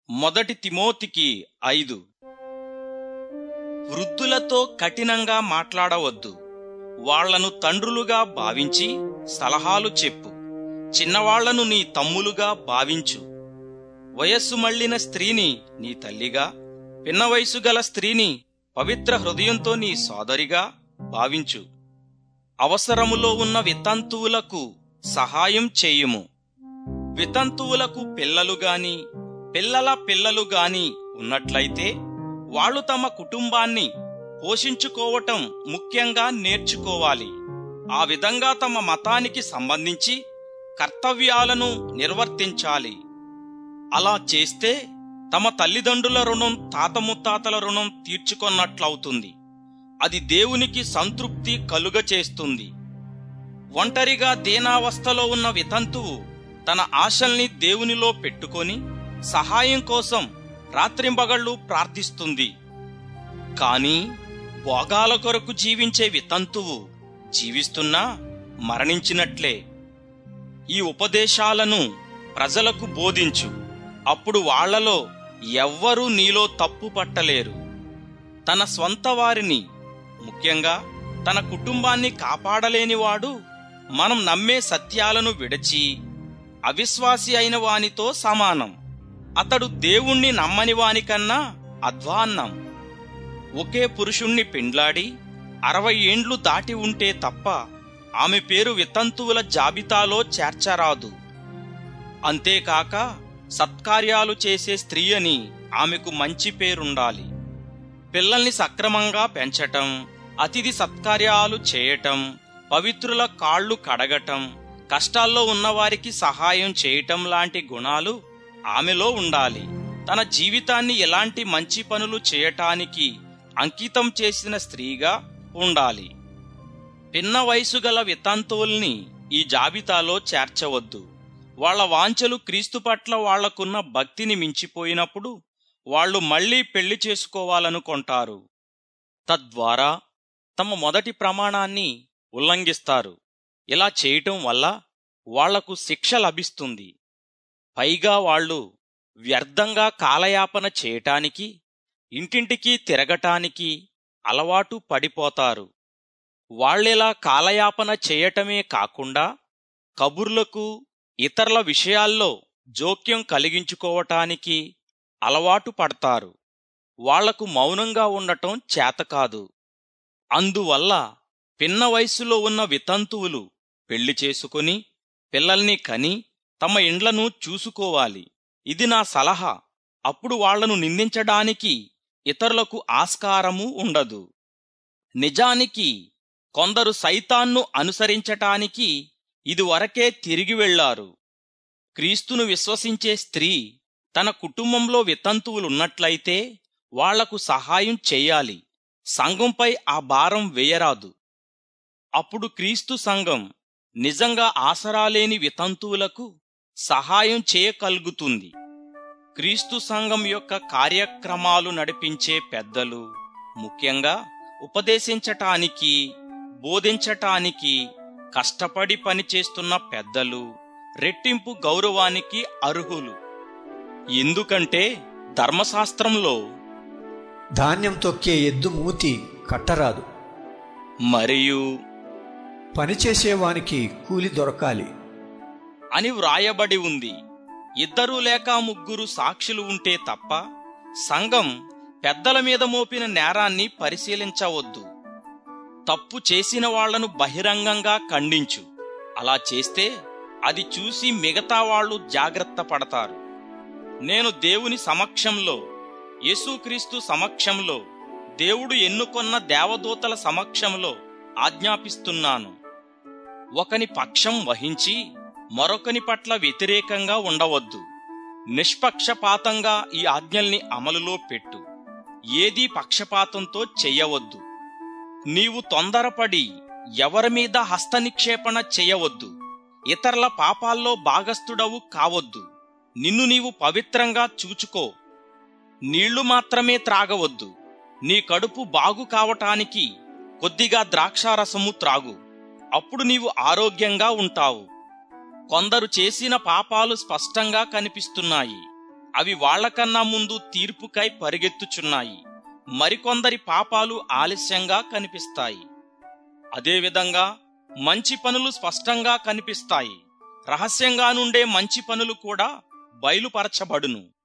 మొదటి తిమోతికి ఐదు వృద్ధులతో కఠినంగా మాట్లాడవద్దు వాళ్లను తండ్రులుగా భావించి సలహాలు చెప్పు చిన్నవాళ్లను నీ తమ్ములుగా భావించు వయస్సు మళ్ళిన స్త్రీని నీ తల్లిగా పిన్న వయసు గల స్త్రీని పవిత్ర హృదయంతో నీ సోదరిగా భావించు అవసరములో ఉన్న వితంతువులకు సహాయం చేయుము వితంతువులకు పిల్లలు గాని పిల్లల పిల్లలు గాని ఉన్నట్లయితే వాళ్ళు తమ కుటుంబాన్ని పోషించుకోవటం ముఖ్యంగా నేర్చుకోవాలి ఆ విధంగా తమ మతానికి సంబంధించి కర్తవ్యాలను నిర్వర్తించాలి అలా చేస్తే తమ తల్లిదండ్రుల రుణం తాత ముత్తాతల రుణం తీర్చుకొన్నట్లవుతుంది అది దేవునికి సంతృప్తి కలుగచేస్తుంది ఒంటరిగా దీనావస్థలో ఉన్న వితంతువు తన ఆశల్ని దేవునిలో పెట్టుకొని సహాయం కోసం రాత్రింబగళ్ళు ప్రార్థిస్తుంది కాని భోగాల కొరకు జీవించే వితంతువు జీవిస్తున్నా మరణించినట్లే ఈ ఉపదేశాలను ప్రజలకు బోధించు అప్పుడు వాళ్లలో ఎవ్వరూ నీలో తప్పు పట్టలేరు తన స్వంత వారిని ముఖ్యంగా తన కుటుంబాన్ని కాపాడలేనివాడు మనం నమ్మే సత్యాలను విడచి అవిశ్వాసి అయిన వానితో సమానం అతడు దేవుణ్ణి నమ్మని వానికన్నా అధ్వాన్నం ఒకే పురుషుణ్ణి పెండ్లాడి అరవై ఏండ్లు దాటి ఉంటే తప్ప ఆమె పేరు వితంతువుల జాబితాలో చేర్చరాదు అంతేకాక సత్కార్యాలు చేసే స్త్రీ అని ఆమెకు మంచి పేరుండాలి పిల్లల్ని సక్రమంగా పెంచటం అతిథి సత్కార్యాలు చేయటం పవిత్రుల కాళ్ళు కడగటం కష్టాల్లో ఉన్నవారికి సహాయం చేయటం లాంటి గుణాలు ఆమెలో ఉండాలి తన జీవితాన్ని ఎలాంటి మంచి పనులు చేయటానికి అంకితం చేసిన స్త్రీగా ఉండాలి పిన్న వయసు గల వితంతువుల్ని ఈ జాబితాలో చేర్చవద్దు వాళ్ళ వాంఛలు క్రీస్తు పట్ల వాళ్లకున్న భక్తిని మించిపోయినప్పుడు వాళ్ళు మళ్లీ పెళ్లి చేసుకోవాలనుకుంటారు తద్వారా తమ మొదటి ప్రమాణాన్ని ఉల్లంఘిస్తారు ఇలా చేయటం వల్ల వాళ్లకు శిక్ష లభిస్తుంది పైగా వాళ్ళు వ్యర్థంగా కాలయాపన చేయటానికి ఇంటింటికి తిరగటానికి అలవాటు పడిపోతారు వాళ్ళెలా కాలయాపన చేయటమే కాకుండా కబుర్లకు ఇతరుల విషయాల్లో జోక్యం కలిగించుకోవటానికి అలవాటు పడతారు వాళ్లకు మౌనంగా ఉండటం చేతకాదు అందువల్ల పిన్న వయసులో ఉన్న వితంతువులు పెళ్లి చేసుకుని పిల్లల్ని కని తమ ఇండ్లను చూసుకోవాలి ఇది నా సలహా అప్పుడు వాళ్లను నిందించడానికి ఇతరులకు ఆస్కారము ఉండదు నిజానికి కొందరు సైతాన్ను అనుసరించటానికి ఇదివరకే తిరిగి వెళ్లారు క్రీస్తును విశ్వసించే స్త్రీ తన కుటుంబంలో వితంతువులున్నట్లయితే వాళ్లకు సహాయం చెయ్యాలి సంఘంపై ఆ భారం వేయరాదు అప్పుడు క్రీస్తు సంఘం నిజంగా ఆసరాలేని వితంతువులకు సహాయం చేయగలుగుతుంది క్రీస్తు సంఘం యొక్క కార్యక్రమాలు నడిపించే పెద్దలు ముఖ్యంగా ఉపదేశించటానికి బోధించటానికి కష్టపడి పనిచేస్తున్న పెద్దలు రెట్టింపు గౌరవానికి అర్హులు ఎందుకంటే ధర్మశాస్త్రంలో ధాన్యం తొక్కే ఎద్దు మూతి కట్టరాదు మరియు పనిచేసేవానికి కూలి దొరకాలి అని వ్రాయబడి ఉంది ఇద్దరు లేక ముగ్గురు సాక్షులు ఉంటే తప్ప సంఘం పెద్దల మీద మోపిన నేరాన్ని పరిశీలించవద్దు తప్పు చేసిన వాళ్లను బహిరంగంగా ఖండించు అలా చేస్తే అది చూసి మిగతా వాళ్ళు జాగ్రత్త పడతారు నేను దేవుని సమక్షంలో యేసుక్రీస్తు సమక్షంలో దేవుడు ఎన్నుకొన్న దేవదూతల సమక్షంలో ఆజ్ఞాపిస్తున్నాను ఒకని పక్షం వహించి మరొకని పట్ల వ్యతిరేకంగా ఉండవద్దు నిష్పక్షపాతంగా ఈ ఆజ్ఞల్ని అమలులో పెట్టు ఏదీ పక్షపాతంతో చెయ్యవద్దు నీవు తొందరపడి ఎవరి మీద హస్తనిక్షేపణ చెయ్యవద్దు ఇతరుల పాపాల్లో భాగస్థుడవు కావద్దు నిన్ను నీవు పవిత్రంగా చూచుకో నీళ్లు మాత్రమే త్రాగవద్దు నీ కడుపు బాగు కావటానికి కొద్దిగా ద్రాక్షారసము త్రాగు అప్పుడు నీవు ఆరోగ్యంగా ఉంటావు కొందరు చేసిన పాపాలు స్పష్టంగా కనిపిస్తున్నాయి అవి వాళ్లకన్నా ముందు తీర్పుకై పరిగెత్తుచున్నాయి మరికొందరి పాపాలు ఆలస్యంగా కనిపిస్తాయి అదేవిధంగా మంచి పనులు స్పష్టంగా కనిపిస్తాయి రహస్యంగా నుండే మంచి పనులు కూడా బయలుపరచబడును